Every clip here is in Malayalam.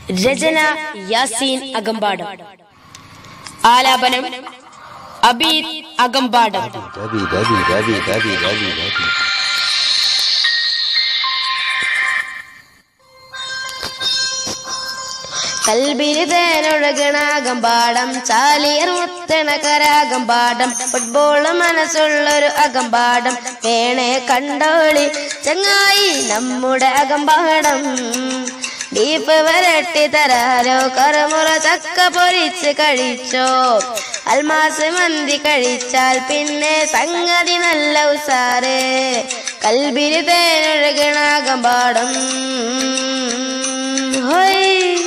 രചന യാസീൻ അകമ്പാടം ആലാപനം Abid Akampadam Dabi, dabi, dabi, dabi, dabi, dabi. കൽബിരി തേനൊഴുകണാകമ്പാടം ചാലിയർ മുത്തണ കരാകമ്പാടം ഫുട്ബോൾ മനസ്സുള്ളൊരു അകമ്പാടം വേണേ കണ്ടോളി ചങ്ങായി നമ്മുടെ അകമ്പാടം ബീഫ് വരട്ടി തരാരോ കറുമുറ ചക്ക പൊരിച്ച് കഴിച്ചോ അൽമാസ് മന്തി കഴിച്ചാൽ പിന്നെ സംഗതി നല്ല ഉസാറ് കൽബിരി തേനൊഴുകണാകമ്പാടം ഹോയ്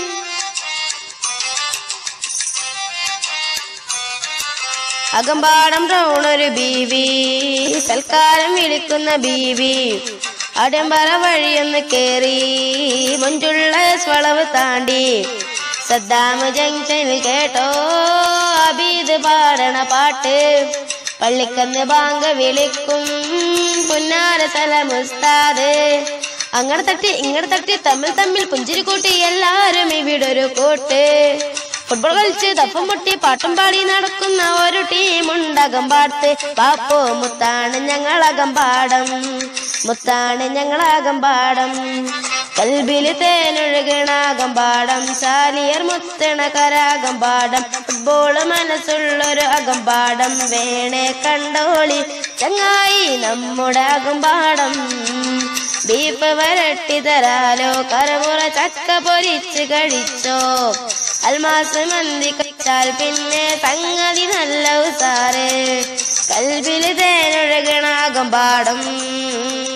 അകമ്പാടം ടൗണൊരു ബീവി സൽക്കാരം വിളിക്കുന്ന ബീവി അടമ്പറ വഴിയൊന്ന് കേറി മുഞ്ചുള്ള വളവ് താണ്ടി സദ്ദാമ ജംഗ്ഷനിൽ കേട്ടോ അബീദ് പാടണ പാട്ട് പള്ളിക്കന്ന് ബാങ്ക് വിളിക്കും പുന്നാര തല മുസ്താദ് അങ്ങനെ തട്ടി ഇങ്ങനെ തട്ടി തമ്മിൽ തമ്മിൽ പുഞ്ചിരി കൂട്ടി എല്ലാരും ഇവിടെ ഒരു കൂട്ട് ഫുട്ബോൾ കളിച്ച് തപ്പും പൊട്ടി പാട്ടും പാടി നടക്കുന്ന ഒരു ടീമുണ്ടകം പാടത്ത് പാപ്പോ മുത്താണ് ഞങ്ങളകമ്പാടം മുത്താണ് ഞങ്ങളകമ്പാടം കൽബില് തേനൊഴുകണാകമ്പാടം ചാലിയർ മുത്തണ കരാകമ്പാടം ഫുട്ബോൾ മനസ്സുള്ളൊരു അകമ്പാടം വേണേ കണ്ടോളി ചങ്ങായി നമ്മുടെ അകമ്പാടം ബീഫ് വരട്ടി തരാലോ കരമുറ ചക്ക പൊരിച്ച് കഴിച്ചോ അൽമാസ് മന്തി കഴിച്ചാൽ പിന്നെ സംഗതി നല്ല ഉസാറ് കൽബില് തേനൊഴുകണാകം പാടം